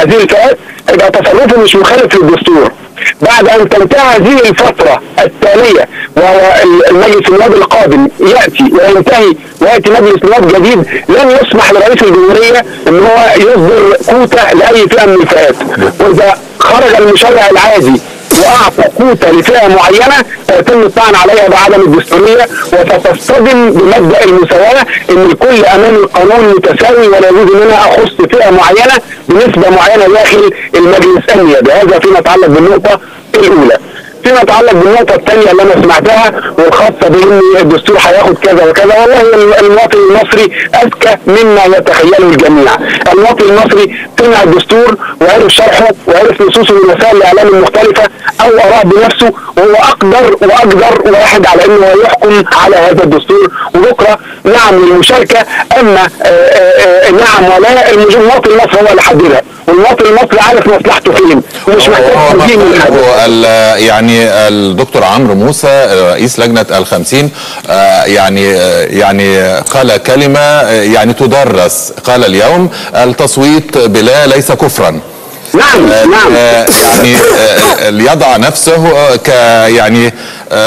هذه الفئات يبقى تصرفه مش مخالف للدستور بعد ان تنتهي هذه الفتره التاليه وهو المجلس النواب القادم ياتي وينتهي وياتي مجلس نواب جديد لن يسمح لرئيس الجمهوريه ان هو يصدر كوتا لاي فئه من الفئات واذا خرج المشرع العادي واعطى كوتا لفئه معينه سيتم الطعن عليها بعدم الدستوريه وستصطدم بمبدا المساواه ان الكل امام القانون متساوي ولا يجوز ان انا اخص فئه معينه بنسبه معينه داخل المجلس النيابي هذا فيما يتعلق بالنقطه الاولى فيما يتعلق بالنقطة الثانية اللي أنا سمعتها والخاصة بأن الدستور هياخد كذا وكذا والله المواطن المصري أذكى مما يتخيله الجميع، المواطن المصري سمع الدستور وعرف شرحه وعرف نصوصه من وسائل الإعلام المختلفة أو أراه بنفسه وهو أقدر وأقدر واحد على أنه يحكم على هذا الدستور وبكرة نعم للمشاركة أما آآ آآ نعم ولا المواطن المصري هو اللي حددها والمواطن المصري عارف مصلحته فين ومش محتاج تنظيم من حد يعني الدكتور عمرو موسى رئيس لجنه الخمسين يعني يعني قال كلمه يعني تدرس قال اليوم التصويت بلا ليس كفرا نعم نعم يعني ليضع نفسه ك يعني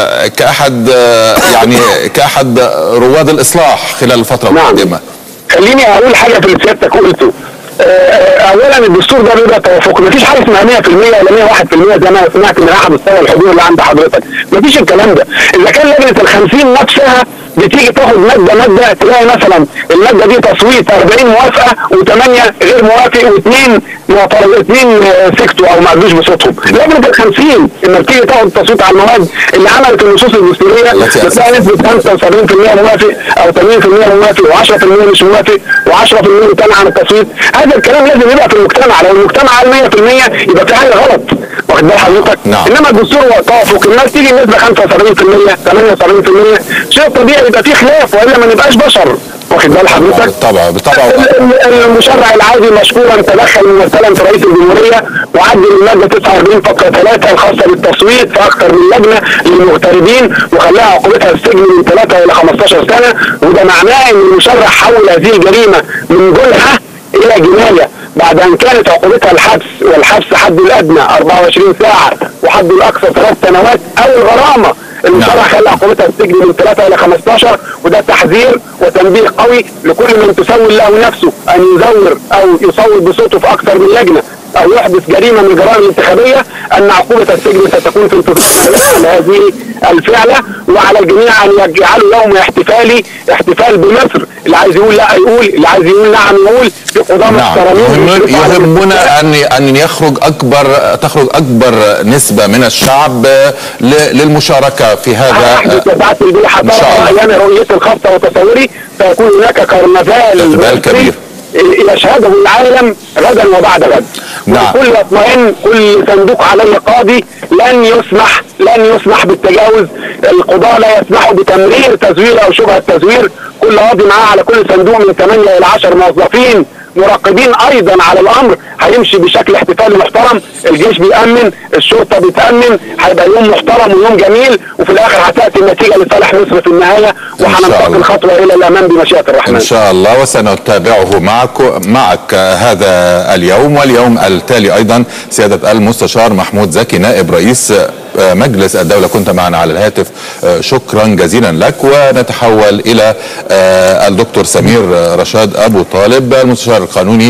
كاحد يعني كاحد رواد الاصلاح خلال الفتره نعم. القادمه خليني اقول حاجه في اللي سيادتك قلته اولا الدستور ده بيبقى توافقي مفيش حاجه اسمها 100% ولا 101% زي ما سمعت من احد الساده الحضور اللي عند حضرتك مفيش الكلام ده اذا كان لجنه ال 50 نفسها بتيجي تاخد ماده ماده تلاقي مثلا الماده دي تصويت 40 موافقه و8 غير موافق واثنين معترض اثنين سكتوا او ما عدوش بصوتهم لجنه ال 50 لما بتيجي تاخد تصويت على المواد اللي عملت النصوص الدستوريه بتلاقي نسبه 75% موافق او 80% موافق و10% مش موافق و10% تاني عن التصويت هذا الكلام لازم يبقى في المجتمع لو المجتمع قال 100% يبقى في حاجه غلط واخد بال حضرتك نعم. انما الدستور هو توافق الناس تيجي النسبه 75% 78% شيء طبيعي يبقى في خلاف والا ما نبقاش بشر واخد بال حضرتك بالطبع بالطبع المشرع العادي مشكورا تدخل ممثلا في رئيس الجمهوريه وعدل الماده 49 فقره 3 الخاصه بالتصويت في اكثر من لجنه للمغتربين وخلاها عقوبتها السجن من 3 الى 15 سنه وده معناه ان المشرع حول هذه الجريمه من جنحه الى جنايه بعد ان كانت عقوبتها الحبس والحبس حد الادنى 24 ساعه وحد الاقصى ثلاث سنوات او الغرامه المشرع نعم. خلى عقوبتها السجن من 3 الى 15 وده تحذير وتنبيه قوي لكل من تسول له نفسه ان يزور او يصوت بصوته في اكثر من لجنه او يحدث جريمه من الجرائم الانتخابيه ان عقوبه السجن ستكون في انتظار على هذه الفعله وعلى الجميع ان يجعلوا يوم احتفالي احتفال بمصر اللي عايز يقول لا يقول اللي عايز يقول نعم يقول في قضاه نعم محترمين يهم- يشرفوا على يهمنا ان ان يخرج اكبر تخرج اكبر نسبه من الشعب ل- للمشاركه في هذا احدث وبعث البيحة إن شاء الله. ايام رؤيتي الخاصه وتصوري سيكون هناك كرنفال احتفال مصري كبير. يشهده العالم غدا وبعد غد نعم. كل يطمئن كل صندوق عليه قاضي لن يسمح لن يسمح بالتجاوز القضاة لا يسمحوا بتمرير تزوير او شبهة تزوير كل قاضي معاه على كل صندوق من 8 الى 10 موظفين مراقبين ايضا على الامر هيمشي بشكل احتفالي محترم الجيش بيأمن الشرطة بتأمن هيبقى يوم محترم ويوم جميل وفي الاخر هتأتي النتيجة لصالح مصر في النهاية الله. وهننتقل خطوة الى الامام بمشيئة الرحمن ان شاء الله وسنتابعه معك معك هذا اليوم واليوم التالي ايضا سياده المستشار محمود زكي نائب رئيس مجلس الدوله كنت معنا على الهاتف شكرا جزيلا لك ونتحول الى الدكتور سمير رشاد ابو طالب المستشار القانوني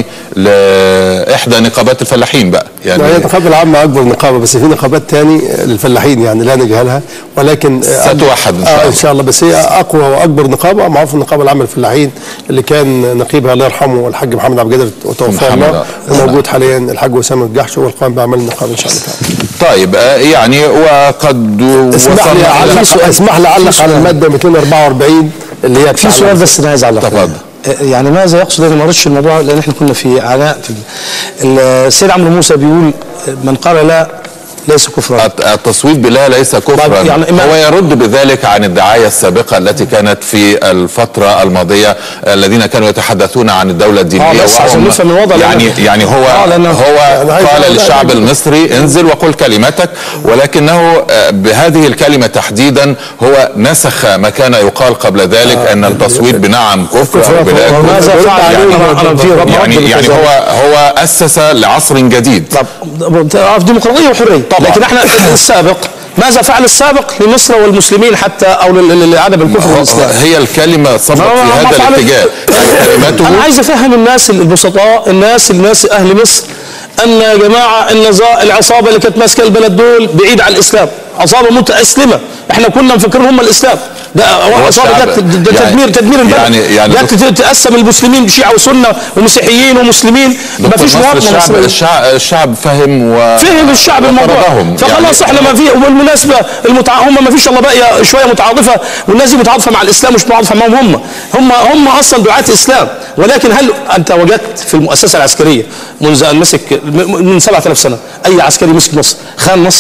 لاحدى نقابات الفلاحين بقى يعني هي النقابه العامه اكبر نقابه بس في نقابات تاني للفلاحين يعني لا نجهلها ولكن ستوحد ان شاء الله آه ان شاء الله بس هي اقوى واكبر نقابه معروف النقابه العامه للفلاحين اللي كان نقيبها الله يرحمه الحاج محمد عبد القادر وتوفاه محمد، الله آه. وموجود حاليا الحاج اسامه الجحش هو القائم باعمال النقابه ان شاء الله تعالى طيب آه، يعني وقد اسمح لي وصلنا إلى- اعلق اسمح لي اعلق على الماده 244 اللي هي في بتاع- سؤال بس انا عايز اعلق تفضل. يعني ماذا يقصد انا ما قريتش الموضوع لان احنا كنا في عناء في ال- السيد عمرو موسى بيقول من قال لا ليس كفرا الت- التصويت بلا ليس كفرا طيب، يعني ما- هو يرد بذلك عن الدعاية السابقة التي كانت في الفترة الماضية الذين كانوا يتحدثون عن الدولة الدينية آه، بس عشان وهم- نفهم الوضع يعني لأن- يعني هو آه، لأن- هو أنا عايز قال أقول- للشعب المصري انزل وقل كلمتك ولكنه آه، بهذه الكلمة تحديدا هو نسخ ما كان يقال قبل ذلك ان التصويت بنعم كفر كفر او بلا كفر. وماذا فعل يعني أنا- أنا في رد يعني رد يعني بالكذا. هو هو اسس لعصر جديد طب تعرف ديمقراطيه وحريه طبعا. لكن احنا السابق ماذا فعل السابق لمصر والمسلمين حتى او لل- لل- لعدم الكفر والاسلام هي الكلمة صبت ما- في ما- ما هذا فعلت- الاتجاه يعني كلمته انا عايز افهم الناس البسطاء الناس الناس اهل مصر ان يا جماعه النزا- العصابه اللي كانت ماسكه البلد دول بعيد عن الاسلام عصابه متاسلمه احنا كنا مفكرين هم الاسلام ده عصابه الشعب- جت ده يعني- تدمير تدمير البلد يعني- يعني جت دكتور- تقسم المسلمين شيعه وسنه ومسيحيين ومسلمين ما دكتور فيش مصر مواطنه الشعب مصرية. الشعب الشعب فهم و فهم الشعب الموضوع وطردهم. فخلاص يعني- احنا ما في وبالمناسبه المتع... هم ما فيش الا بقى شويه متعاطفه والناس دي متعاطفه مع الاسلام مش متعاطفه معهم هم هم هم اصلا دعاة اسلام ولكن هل انت وجدت في المؤسسه العسكريه منذ ان مسك م- من 7000 سنه اي عسكري مسك مصر خان مصر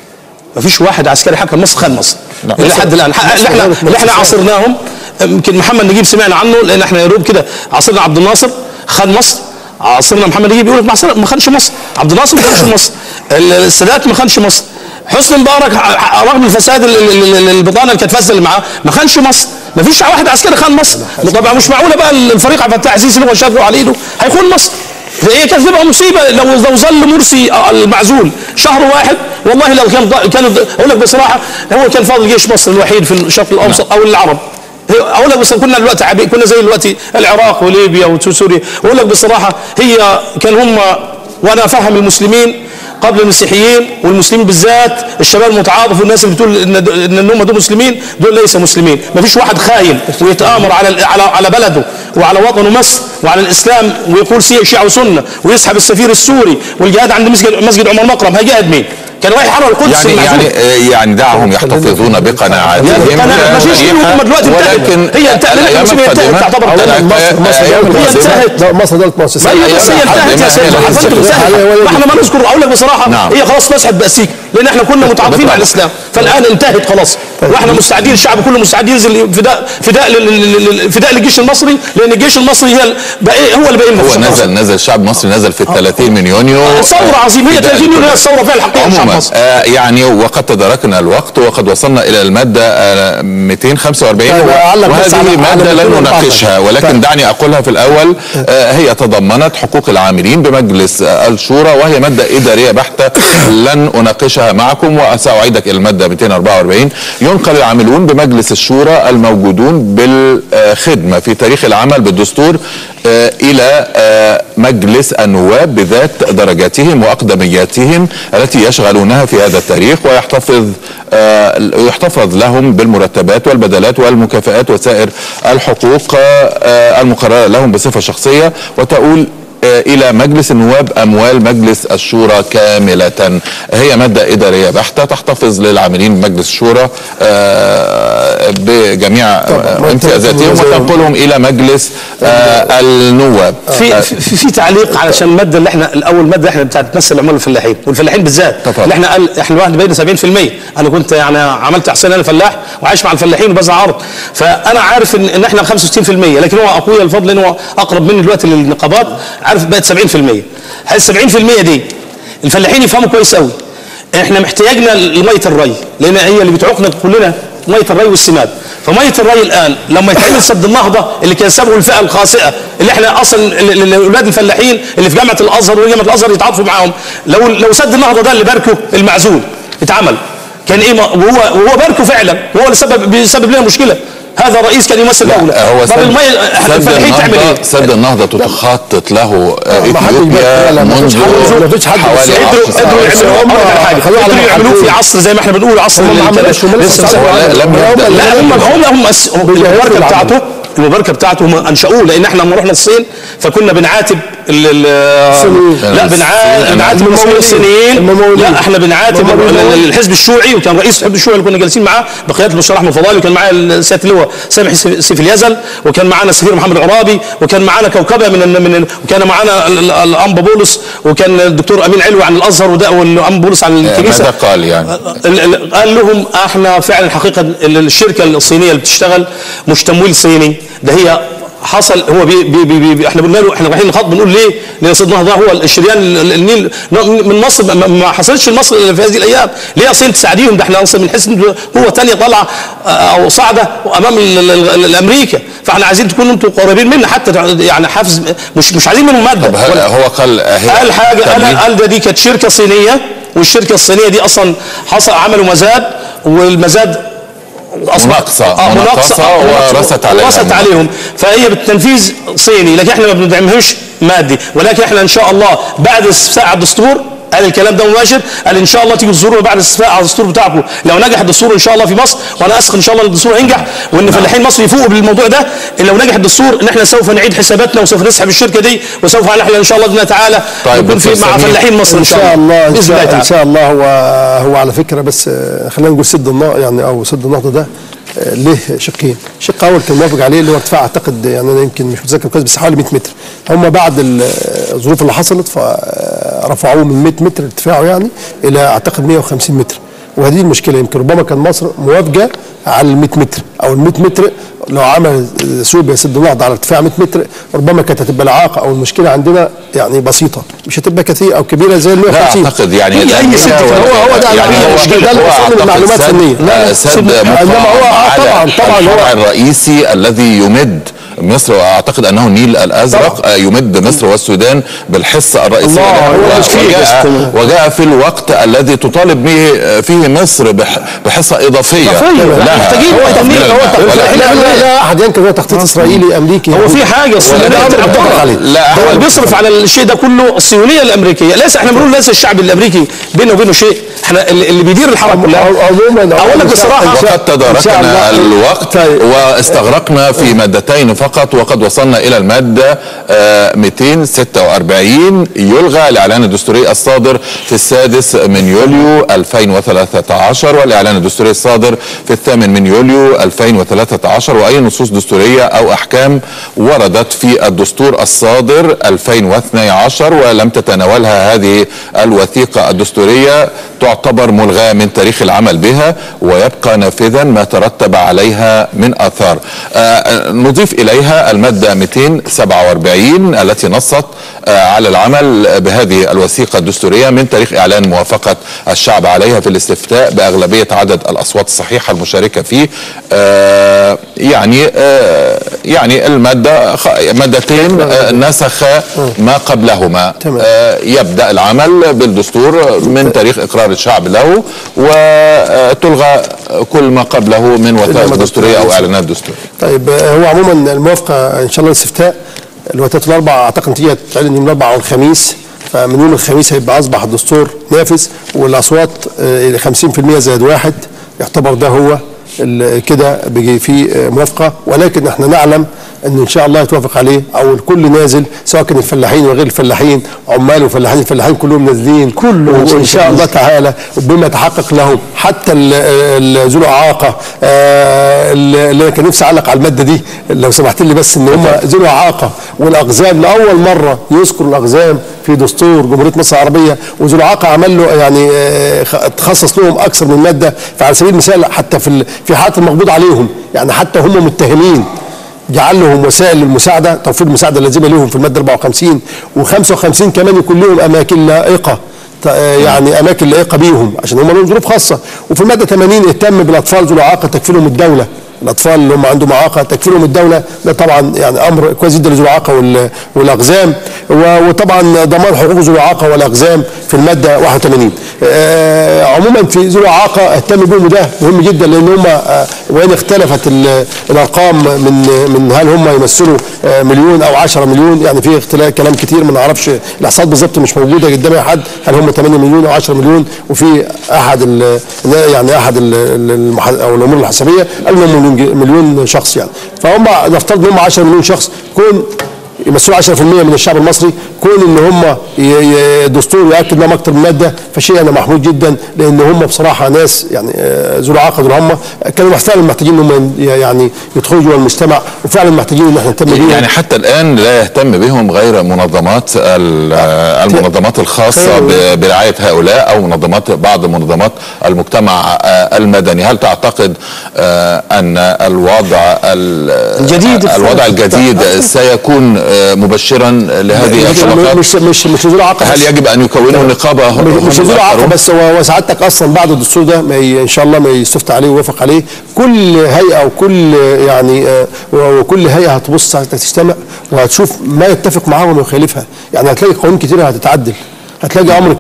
ما فيش واحد عسكري حكم مصر خان مصر لا. الى حد الان ح- اللي احنا اللي احنا عاصرناهم يمكن محمد نجيب سمعنا عنه لان احنا يا دوب كده عاصرنا عبد الناصر خان مصر عاصرنا محمد نجيب يقول لك ما عاصر- ما خانش مصر عبد الناصر ما خانش مصر ال- السادات ما خانش مصر حسني مبارك ح- ح- رغم الفساد ال- ال- ال- البطانه اللي كانت فاسده اللي معاه ما خانش مصر ما فيش واحد عسكري خان مصر طبعا مش معقوله بقى الفريق عبد الفتاح السيسي اللي هو شافه على ايده هيخون مصر هي كانت تبقى مصيبه لو لو ظل مرسي المعزول شهر واحد والله لو كان ض- كان اقول لك بصراحه هو كان فاضل جيش مصر الوحيد في الشرق الاوسط او العرب هي- اقول لك بس كنا دلوقتي عبي- كنا زي دلوقتي العراق وليبيا وسوريا اقول لك بصراحه هي كان هم وانا افهم المسلمين قبل المسيحيين والمسلمين بالذات الشباب المتعاطف والناس اللي بتقول ان ان هم دول مسلمين دول ليس مسلمين ما فيش واحد خاين ويتامر على على على بلده وعلى وطنه مصر وعلى الاسلام ويقول سي- شيعه وسنه ويسحب السفير السوري والجهاد عند مسجد مسجد عمر مكرم هيجاهد مين؟ كان رايح يحرر القدس يعني المعزول. يعني آه، يعني دعهم يحتفظون بقناعاتهم يعني أنا ما فيش فيهم هم دلوقتي انتهت. ولكن هي انتهت. الأيام المسلمين انتهت القادمة- تعتبر الأيام- انتهت. مصر مصر الأيام دولة هي القادمة- انتهت. لا مصر دولة مؤسسات ما هي بس هي الأيام انتهت يا القادمة سيدي هي اللي حضرتك هتنتهي. انتهت ما احنا ما نذكر اقول لك بصراحه نعم. هي خلاص مسحت باسيك لان احنا كنا متعاطفين مع الاسلام فالان انتهت خلاص واحنا مستعدين الشعب كله مستعد ينزل فداء فداء لل- لل- لل- فداء للجيش المصري لان الجيش المصري هي ال- بقى هو اللي باقي لنا في هو الشرق نزل نزل الشعب المصري نزل في ال 30 من يونيو ثوره عظيمه هي 30 يونيو هي الثوره فعلا الحقيقيه للشعب عموما المصري آه يعني وقد تداركنا الوقت وقد وصلنا الى الماده آه 245 طيب، أعلق بس وهذه على- ماده على لن 214. نناقشها ولكن طيب. دعني اقولها في الاول آه هي تضمنت حقوق العاملين بمجلس آه الشورى وهي ماده اداريه بحته لن اناقشها معكم وساعيدك الى الماده 244 ينقل العاملون بمجلس الشورى الموجودون بالخدمه في تاريخ العمل بالدستور آه الى آه مجلس النواب بذات درجاتهم واقدمياتهم التي يشغلونها في هذا التاريخ ويحتفظ آه يحتفظ لهم بالمرتبات والبدلات والمكافآت وسائر الحقوق آه المقررة لهم بصفة شخصية وتؤول آه، إلى مجلس النواب أموال مجلس الشورى كاملة هي مادة إدارية بحتة تحتفظ للعاملين بمجلس الشورى آه، بجميع آه، ما امتيازاتهم زي- وتنقلهم إلى مجلس آه، النواب في في, في تعليق علشان الماده اللي احنا الاول ماده احنا بتاعت تمثل عمال الفلاحين والفلاحين بالذات تفضل. اللي احنا قال احنا الواحد بين 70% انا كنت يعني عملت احسان انا فلاح وعايش مع الفلاحين وبزرع ارض فانا عارف ان, ان احنا 65% لكن هو اخويا الفضل ان هو اقرب مني دلوقتي للنقابات عارف بقت 70% هل 70% دي الفلاحين يفهموا كويس قوي احنا محتاجنا لميه الري لان هي اللي بتعوقنا كلنا ميه الري والسماد فميه الري الان لما يتعمل سد النهضه اللي كان سببه الفئه الخاطئه اللي احنا اصلا ال- ال- الاولاد الفلاحين اللي في جامعه الازهر وجامعه الازهر يتعاطفوا معاهم لو لو سد النهضه ده اللي باركه المعزول اتعمل كان ايه ما- وهو وهو باركه فعلا وهو اللي سبب بيسبب لنا مشكله هذا رئيس كان يمثل لا، دوله هو طب سد, الميه سد الفلاحين تعمل النهضة ايه؟ سد النهضة تخطط له آه، ما حدش اثيوبيا بيتكلم، ما فيش منذ حد- ما فيش حد حوالي بيسأل. عشر قدروا سنوات. قدروا يعملوه هم- أقول لك على حاجه خلوه على قدروا يعملوه في محدود. عصر زي ما احنا بنقول عصر هم ما ال- عملوش هم لسه لسه مسوي لا، على- لم هم يبدأ. اللي لا هم عملوا. هم هم أس- هم بيجهزوا البركه العمل. بتاعته المباركه بتاعته هم انشأوه لان احنا لما رحنا الصين فكنا بنعاتب ال- ال- الصينيين. لا بنعاتب بنعاتب المصريين الصينيين الممولين. لا احنا بنعاتب الممولين. ال- ال- الحزب الشيوعي وكان رئيس الحزب الشيوعي اللي كنا جالسين معاه بقياده المستشار احمد فضالي وكان معاه السيد اللي هو سامح سيف اليزل وكان معانا السفير محمد العرابي وكان معانا كوكبه من ال- من ال- وكان معانا ال- ال- الانبا بولس وكان الدكتور امين علوي عن الازهر وده والانبا بولس عن الكنيسه ماذا قال يعني؟ ال- ال- قال لهم احنا فعلا حقيقه ال- الشركه الصينيه اللي بتشتغل مش تمويل صيني ده هي حصل هو بي بي بي بي احنا قلنا له احنا رايحين نخاطب بنقول ليه؟ لان سيدنا ده هو الشريان ال- ال- النيل من مصر ما- ما حصلتش لمصر الا في هذه الايام، ليه الصين تساعديهم ده احنا اصلا بنحس ان هو ثانيه طالعه آه، او صاعده امام ال- ال- ال- الامريكا، فاحنا عايزين تكونوا انتم قريبين منا حتى يعني حافز مش مش عايزين منهم ماده طب هل ولا- هو قال هي قال حاجه قال, تمويل؟ قال ده دي كانت شركه صينيه والشركه الصينيه دي اصلا حصل عملوا مزاد والمزاد أصبح مناقصة. آه، مناقصة مناقصة. ورست عليها ورست المناقصة. عليهم فهي بالتنفيذ صيني لكن احنا ما بندعمهوش مادي ولكن احنا ان شاء الله بعد استفتاء على الدستور قال الكلام ده مباشر قال ان شاء الله تيجوا تزوروا بعد الاستفتاء على الدستور بتاعكم لو نجح الدستور ان شاء الله في مصر وانا اثق ان شاء الله ان الدستور هينجح وان فلاحين مصر يفوقوا بالموضوع ده ان لو نجح الدستور ان احنا سوف نعيد حساباتنا وسوف نسحب الشركه دي وسوف نحن ان شاء الله باذن تعالى طيب، نكون في دكتور مع سمير. فلاحين مصر ان شاء الله ان باذن الله شاء, إن تعالى شاء الله هو هو على فكره بس آه، خلينا نقول سد النقطه يعني او سد النقطه ده آه، له شقين، شق اول كان موافق عليه اللي هو ارتفاع اعتقد يعني انا يمكن مش متذكر كويس بس حوالي 100 متر هم بعد ال- آه، الظروف اللي حصلت فرفعوه من 100 متر ارتفاعه يعني الى اعتقد 150 متر وهذه المشكله يمكن ربما كان مصر موافقه على ال 100 متر او ال 100 متر لو عمل سوق يسد النهضه على ارتفاع 100 متر ربما كانت هتبقى العاقه او المشكله عندنا يعني بسيطه مش هتبقى كثير او كبيره زي ال لا 150 اعتقد يعني هي اي الأمينة ست ولا- هو هو ده يعني يعني هو المشكله ده اللي هو وصلنا أعتقد لمعلومات سد- فنيه آه، سد انما هو مقام آه، طبعا على طبعا الفرع هو الرئيسي الذي يمد مصر واعتقد انه النيل الازرق آه، يمد مصر والسودان بالحصه الرئيسيه الله، له. هو مش فيه وجاء, بس. وجاء في الوقت الذي تطالب به آه، فيه مصر بح- بحصه اضافيه إضافية. لها محتاجين من هو تمويل، الماء. هو تمويل. ولا- لا لا لا احد ينكر هو تخطيط اسرائيلي امريكي هو في حاجه الصهيونيه ده أمر بتتفق متفق عليه. لا، هو هو- اللي بيصرف على الشيء ده كله الصهيونيه الامريكيه ليس احنا بنقول ليس الشعب الامريكي بينه وبينه شيء احنا اللي اللي بيدير الحرب كلها عموما اقول لك بصراحه إن شاء- وقد إن شاء تداركنا الله. الوقت طيب. واستغرقنا في مادتين فقط وقد وصلنا الى الماده آه، 246 يلغى الاعلان الدستوري الصادر في السادس من يوليو 2013 والاعلان الدستوري الصادر في الثامن من يوليو 2013 واي نصوص دستوريه او احكام وردت في الدستور الصادر 2012 ولم تتناولها هذه الوثيقه الدستوريه تعتبر ملغاه من تاريخ العمل بها ويبقى نافذا ما ترتب عليها من اثار. آه، نضيف اليها الماده 247 التي نصت آه، على العمل بهذه الوثيقه الدستوريه من تاريخ اعلان موافقه الشعب عليها في الاستفتاء باغلبيه عدد الاصوات الصحيحه المشاركه فيه. آه، يعني آه، يعني الماده خ- مادتين آه، نسخ ما قبلهما تمام. آه، يبدا العمل بالدستور من تاريخ اقرار الشعب له وتلغى كل ما قبله من وثائق ما دستوريه او دستورية. اعلانات دستوريه طيب آه، هو عموما الموافقه ان شاء الله الاستفتاء الوقتات الاربع اعتقد هي تعلن يوم الاربع والخميس فمن يوم الخميس هيبقى اصبح الدستور نافذ والاصوات آه، 50% زائد واحد يعتبر ده هو ال- كده بيجي فيه آه، موافقه ولكن احنا نعلم ان ان شاء الله يتوافق عليه او الكل نازل سواء كان الفلاحين وغير الفلاحين عمال وفلاحين الفلاحين كلهم نازلين كله وان شاء الله تعالى بما يتحقق لهم حتى ال- ال- ذو الاعاقه آه، اللي انا كان نفسي اعلق على الماده دي لو سمحت لي بس ان هم ذو الاعاقه والاقزام لاول مره يذكر الاقزام في دستور جمهوريه مصر العربيه وذو الاعاقه عمل له يعني آه، خ- تخصص لهم اكثر من ماده فعلى سبيل المثال حتى في ال- في حالات المقبوض عليهم يعني حتى هم متهمين جعل لهم وسائل للمساعده توفير المساعده اللازمه لهم في الماده 54 و55 كمان يكون لهم اماكن لائقه ت- آه، يعني اماكن لائقه بيهم عشان هم لهم ظروف خاصه وفي الماده 80 اهتم بالاطفال ذو الاعاقه تكفيلهم الدوله الاطفال اللي هم عندهم اعاقه تكفيلهم الدوله ده طبعا يعني امر كويس جدا لذوي الاعاقه وال- والاقزام و- وطبعا ضمان حقوق ذوي الاعاقه والاقزام في الماده 81 آه، عموما في ذوي الاعاقه اهتم بهم وده مهم جدا لان هم آه، وان اختلفت ال- الارقام من من هل هم يمثلوا آه، مليون او 10 مليون يعني في اختلاف كلام كتير ما نعرفش الاحصاءات بالظبط مش موجوده قدامي احد هل هم 8 مليون او 10 مليون وفي احد ال- يعني احد ال- ال- المح- او الامور الحسابيه قال انهم مليون جي- مليون شخص يعني فهم نفترض ان هم 10 مليون شخص كون يمثلوا 10% من الشعب المصري كون ان هم ي- ي- الدستور ياكد لهم اكثر من ماده فشيء انا محمود جدا لان هم بصراحه ناس يعني آه، ذو العقل دول هم كانوا فعلا محتاجين ان هم يعني يدخلوا جوه المجتمع وفعلا محتاجين ان احنا نهتم بيهم يعني حتى الان لا يهتم بهم غير منظمات ال- المنظمات الخاصه ب- برعايه هؤلاء او منظمات بعض منظمات المجتمع آه، المدني هل تعتقد آه، ان الوضع ال- الجديد الوضع الجديد سيكون آه، مبشرا لهذه الطبقات مش مش مش ذو العقل هل بس. يجب ان يكونوا نقابه هم مش ذو العقل الآخرون؟ بس هو هو سعادتك اصلا بعد الدستور ده ما ي- ان شاء الله ما يستفتى عليه ويوافق عليه كل هيئه وكل يعني آه، وكل هيئه هتبص ساعتها تجتمع وهتشوف ما يتفق معاها وما يخالفها يعني هتلاقي قوانين كتيره هتتعدل هتلاقي امر